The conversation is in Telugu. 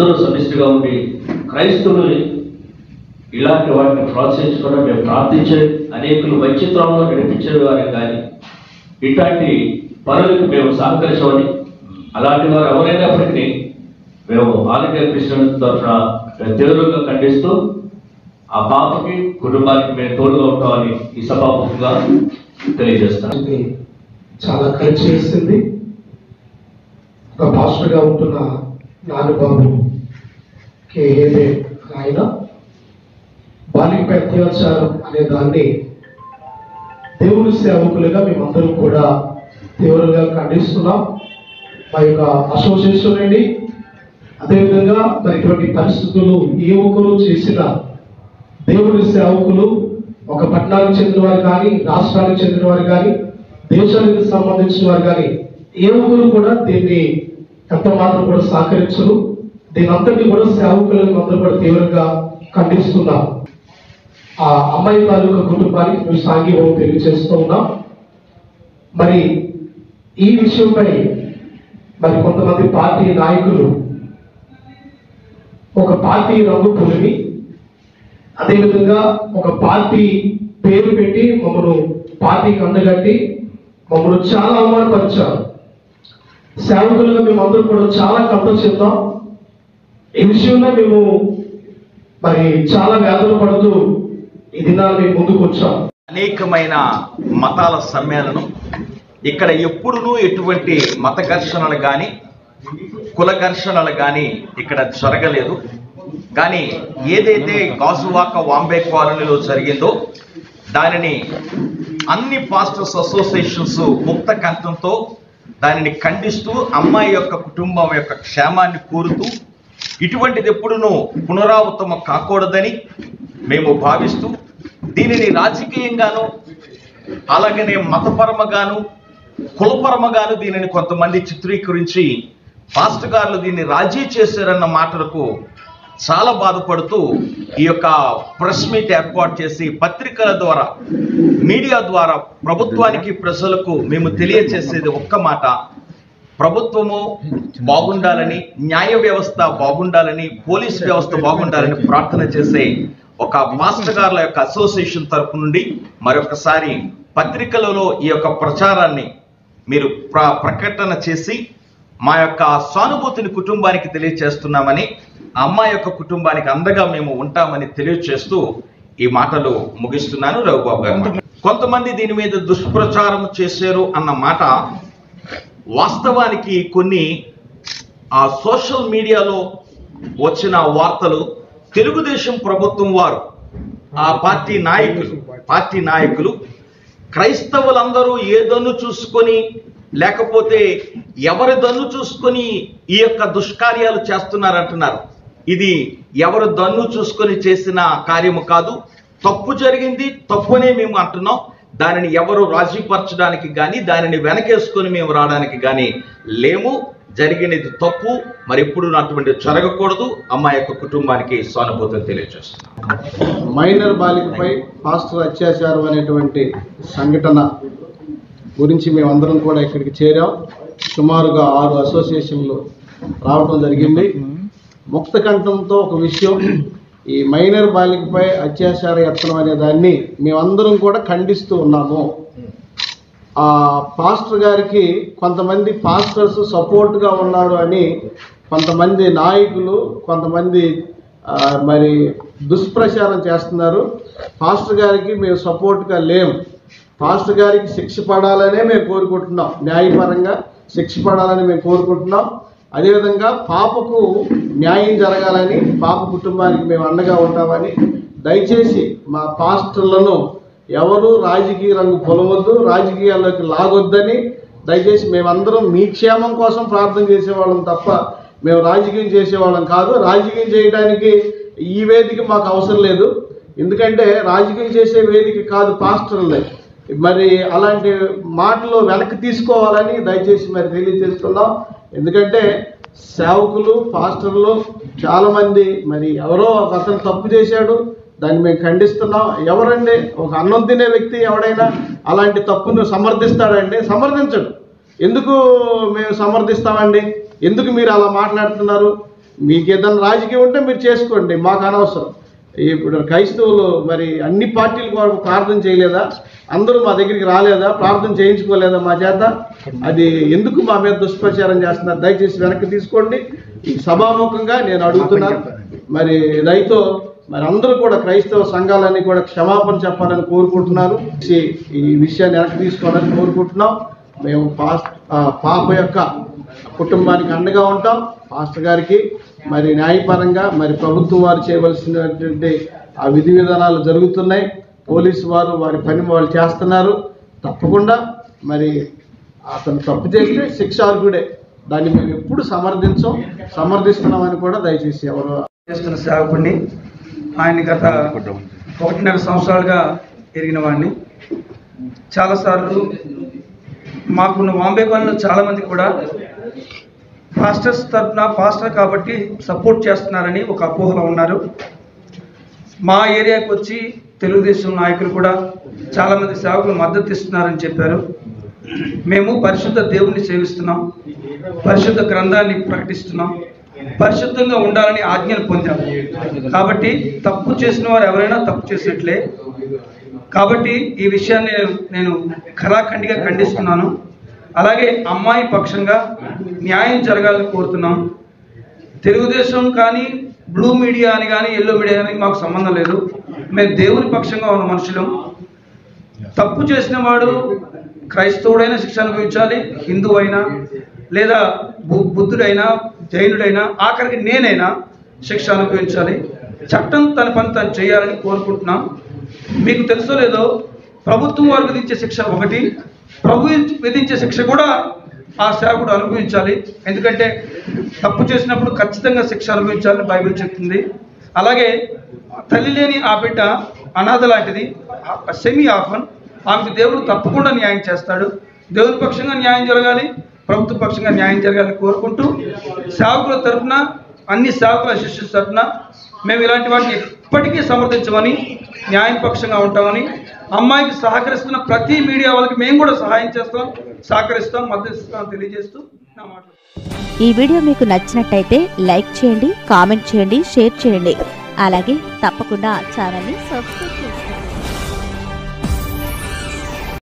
అందరూ సమిష్టిగా ఉండి క్రైస్తవులు ఇలాంటి వాటిని ప్రోత్సహించుకోవడం మేము ప్రార్థించే అనేకులు వైచిత్రంలో నడిపించే వారికి కానీ ఇట్లాంటి పనులకు మేము సహకరించమని అలాంటి వారు ఎవరైనప్పటికీ మేము ఆల్ ఇండియా క్రిస్టియన్ తరఫున మేము తీవ్రంగా ఖండిస్తూ ఆ పాపకి కుటుంబానికి మేము తోడుగా ఉంటామని ఈ సభాముఖంగా తెలియజేస్తాను ఇది చాలా ఖర్చు చేసింది ఒక పాస్టర్గా ఉంటున్న నాగబాబు కేఏదే ఆయన బాలికపై అత్యాచారం అనే దాన్ని దేవుని సేవకులుగా మేమందరం కూడా తీవ్రంగా ఖండిస్తున్నాం మా యొక్క అసోసియేషన్ అండి అదేవిధంగా మరి ఇటువంటి పరిస్థితులు ఏ ఒక్కరు చేసిన దేవుని సేవకులు ఒక పట్టణానికి చెందిన వారు కానీ రాష్ట్రానికి చెందిన వారు కానీ దేశానికి సంబంధించిన వారు కానీ ఏ ఒక్కరు కూడా దీన్ని ఎంత మాత్రం కూడా సహకరించరు దీని అంతటి కూడా సేవకులను అందరూ కూడా తీవ్రంగా ఖండిస్తున్నాం ఆ అమ్మాయి తాలూకా కుటుంబానికి మేము సాంఘీభావం తెలియజేస్తూ ఉన్నాం మరి ఈ విషయంపై మరి కొంతమంది పార్టీ నాయకులు ఒక పార్టీ రంగు పులిమి అదేవిధంగా ఒక పార్టీ పేరు పెట్టి మమ్మల్ని పార్టీకి అందగట్టి మమ్మల్ని చాలా అవమానపరిచారు సేవకులుగా మేము అందరూ కూడా చాలా కష్టం చెందాం ఈ విషయంలో మేము మరి చాలా వేదన పడుతూ ఈ దినాలు మేము ముందుకు వచ్చాం అనేకమైన మతాల సమ్మేళనం ఇక్కడ ఎప్పుడునూ ఎటువంటి మత ఘర్షణలు కానీ కుల ఘర్షణలు కానీ ఇక్కడ జరగలేదు కానీ ఏదైతే గాజువాక వాంబే కాలనీలో జరిగిందో దానిని అన్ని పాస్టర్స్ అసోసియేషన్స్ ముక్త కంఠంతో దానిని ఖండిస్తూ అమ్మాయి యొక్క కుటుంబం యొక్క క్షేమాన్ని కోరుతూ ఇటువంటిది ఎప్పుడునూ పునరావృతం కాకూడదని మేము భావిస్తూ దీనిని రాజకీయంగాను అలాగనే మతపరమగాను కులపరమగాను దీనిని కొంతమంది చిత్రీకరించి పాస్టర్ గారులు దీన్ని రాజీ చేశారన్న మాటలకు చాలా బాధపడుతూ ఈ యొక్క ప్రెస్ మీట్ ఏర్పాటు చేసి పత్రికల ద్వారా మీడియా ద్వారా ప్రభుత్వానికి ప్రజలకు మేము తెలియచేసేది ఒక్క మాట ప్రభుత్వము బాగుండాలని న్యాయ వ్యవస్థ బాగుండాలని పోలీస్ వ్యవస్థ బాగుండాలని ప్రార్థన చేసే ఒక మాస్టర్ గారుల యొక్క అసోసియేషన్ తరపు నుండి మరొకసారి పత్రికలలో ఈ యొక్క ప్రచారాన్ని మీరు ప్ర ప్రకటన చేసి మా యొక్క సానుభూతిని కుటుంబానికి తెలియచేస్తున్నామని ఆ అమ్మాయి యొక్క కుటుంబానికి అండగా మేము ఉంటామని తెలియచేస్తూ ఈ మాటలు ముగిస్తున్నాను రఘుబాబు గారు కొంతమంది దీని మీద దుష్ప్రచారం చేశారు అన్న మాట వాస్తవానికి కొన్ని ఆ సోషల్ మీడియాలో వచ్చిన వార్తలు తెలుగుదేశం ప్రభుత్వం వారు ఆ పార్టీ నాయకులు పార్టీ నాయకులు క్రైస్తవులందరూ ఏ దన్ను చూసుకొని లేకపోతే ఎవరి దన్ను చూసుకొని ఈ యొక్క దుష్కార్యాలు చేస్తున్నారంటున్నారు ఇది ఎవరు దన్ను చూసుకొని చేసిన కార్యము కాదు తప్పు జరిగింది తప్పునే మేము అంటున్నాం దానిని ఎవరు రాజీపరచడానికి కానీ దానిని వెనకేసుకొని మేము రావడానికి కానీ లేము జరిగినది తప్పు మరి ఎప్పుడు అటువంటి జరగకూడదు అమ్మాయి యొక్క కుటుంబానికి సానుభూతిని తెలియజేస్తున్నాం మైనర్ బాలికపై పాస్టర్ అత్యాచారం అనేటువంటి సంఘటన గురించి మేమందరం కూడా ఇక్కడికి చేరాం సుమారుగా ఆరు అసోసియేషన్లు రావడం జరిగింది ముక్త కంఠంతో ఒక విషయం ఈ మైనర్ బాలికపై అత్యాచార యత్నం అనే దాన్ని మేమందరం కూడా ఖండిస్తూ ఉన్నాము ఆ పాస్టర్ గారికి కొంతమంది పాస్టర్స్ సపోర్ట్గా ఉన్నారు అని కొంతమంది నాయకులు కొంతమంది ఆ, మరి దుష్ప్రచారం చేస్తున్నారు పాస్టర్ గారికి మేము సపోర్ట్గా లేము పాస్టర్ గారికి శిక్ష పడాలనే మేము కోరుకుంటున్నాం న్యాయపరంగా శిక్ష పడాలని మేము కోరుకుంటున్నాం అదేవిధంగా పాపకు న్యాయం జరగాలని పాప కుటుంబానికి మేము అండగా ఉంటామని దయచేసి మా పాస్టర్లను ఎవరు రాజకీయ రంగు పొలవద్దు రాజకీయాల్లోకి లాగొద్దని దయచేసి మేమందరం మీ క్షేమం కోసం ప్రార్థన చేసేవాళ్ళం తప్ప మేము రాజకీయం చేసేవాళ్ళం కాదు రాజకీయం చేయడానికి ఈ వేదిక మాకు అవసరం లేదు ఎందుకంటే రాజకీయం చేసే వేదిక కాదు పాస్టర్లే మరి అలాంటి మాటలు వెనక్కి తీసుకోవాలని దయచేసి మరి తెలియజేస్తున్నాం ఎందుకంటే సేవకులు పాస్టర్లు చాలామంది మరి ఎవరో ఒక అతను తప్పు చేశాడు దాన్ని మేము ఖండిస్తున్నాం ఎవరండి ఒక అన్నం తినే వ్యక్తి ఎవడైనా అలాంటి తప్పును సమర్థిస్తాడండి సమర్థించడు ఎందుకు మేము సమర్థిస్తామండి ఎందుకు మీరు అలా మాట్లాడుతున్నారు మీకు ఏదైనా రాజకీయం ఉంటే మీరు చేసుకోండి మాకు అనవసరం ఇప్పుడు క్రైస్తవులు మరి అన్ని పార్టీల కొరకు ప్రార్థన చేయలేదా అందరూ మా దగ్గరికి రాలేదా ప్రార్థన చేయించుకోలేదా మా చేత అది ఎందుకు మా మీద దుష్ప్రచారం చేస్తున్నారు దయచేసి వెనక్కి తీసుకోండి ఈ సభాముఖంగా నేను అడుగుతున్నాను మరి రైతు మరి అందరూ కూడా క్రైస్తవ సంఘాలన్నీ కూడా క్షమాపణ చెప్పాలని కోరుకుంటున్నారు ఈ- ఈ విషయాన్ని వెనక్కి తీసుకోవాలని కోరుకుంటున్నాం మేము పాస్ ఆ పాప యొక్క కుటుంబానికి అండగా ఉంటాం పాస్టర్ గారికి మరి న్యాయపరంగా మరి ప్రభుత్వం వారు చేయవలసినటువంటి ఆ విధి విధానాలు జరుగుతున్నాయి పోలీసు వారు వారి పని వాళ్ళు చేస్తున్నారు తప్పకుండా మరి అతను తప్పు చేస్తే శిక్షార్హుడే దాన్ని మేము ఎప్పుడు సమర్థించం సమర్థిస్తున్నామని కూడా దయచేసి ఎవరు చేస్తున్న సేవకుడిని ఆయన గత ఒకటిన్నర సంవత్సరాలుగా ఎరిగిన వాడిని చాలాసార్లు మాకున్న బాంబే కాలనీలో చాలామంది కూడా పాస్టర్స్ తరఫున పాస్టర్ కాబట్టి సపోర్ట్ చేస్తున్నారని ఒక అపోహలో ఉన్నారు మా ఏరియాకి వచ్చి తెలుగుదేశం నాయకులు కూడా చాలామంది సేవకులు మద్దతు ఇస్తున్నారని చెప్పారు మేము పరిశుద్ధ దేవుణ్ణి సేవిస్తున్నాం పరిశుద్ధ గ్రంథాన్ని ప్రకటిస్తున్నాం పరిశుద్ధంగా ఉండాలని ఆజ్ఞను పొందాం కాబట్టి తప్పు చేసిన వారు ఎవరైనా తప్పు చేసినట్లే కాబట్టి ఈ విషయాన్ని నేను నేను ఖరాఖండిగా ఖండిస్తున్నాను అలాగే అమ్మాయి పక్షంగా న్యాయం జరగాలని కోరుతున్నాం తెలుగుదేశం కానీ బ్లూ మీడియా అని కానీ ఎల్లో మీడియా అని మాకు సంబంధం లేదు మేము దేవుని పక్షంగా ఉన్న మనుషులం తప్పు చేసిన వాడు క్రైస్తవుడైనా శిక్ష అనుభవించాలి హిందువు అయినా లేదా బు- బుద్ధుడైనా జైనుడైనా ఆఖరికి నేనైనా శిక్ష అనుభవించాలి చట్టం తన పని తను చేయాలని కోరుకుంటున్నాం మీకు తెలుసో లేదో ప్రభుత్వం వారు విధించే శిక్ష ఒకటి ప్రభు విధించే శిక్ష కూడా ఆ సేవకుడు అనుభవించాలి ఎందుకంటే తప్పు చేసినప్పుడు ఖచ్చితంగా శిక్ష అనుభవించాలని బైబిల్ చెప్తుంది అలాగే తల్లి లేని ఆ బిడ్డ అనాథ లాంటిది సెమీ ఆఫన్ ఆమెకు దేవుడు తప్పకుండా న్యాయం చేస్తాడు దేవుని పక్షంగా న్యాయం జరగాలి ప్రభుత్వ పక్షంగా న్యాయం జరగాలని కోరుకుంటూ సేవకుల తరఫున అన్ని సేవకుల శిష్యుల తరఫున మేము ఇలాంటి వాటిని ఎప్పటికీ సమర్థించమని న్యాయం పక్షంగా ఉంటామని అమ్మాయికి సహకరిస్తున్న ప్రతి మీడియా వాళ్ళకి మేము కూడా సహాయం చేస్తాం సహకరిస్తాం మద్దతు ఇస్తాం తెలియజేస్తూ నా మాటలు ఈ వీడియో మీకు నచ్చినట్టయితే లైక్ చేయండి కామెంట్ చేయండి షేర్ చేయండి అలాగే తప్పకుండా ఛానల్ని సబ్స్క్రైబ్ చేసుకోండి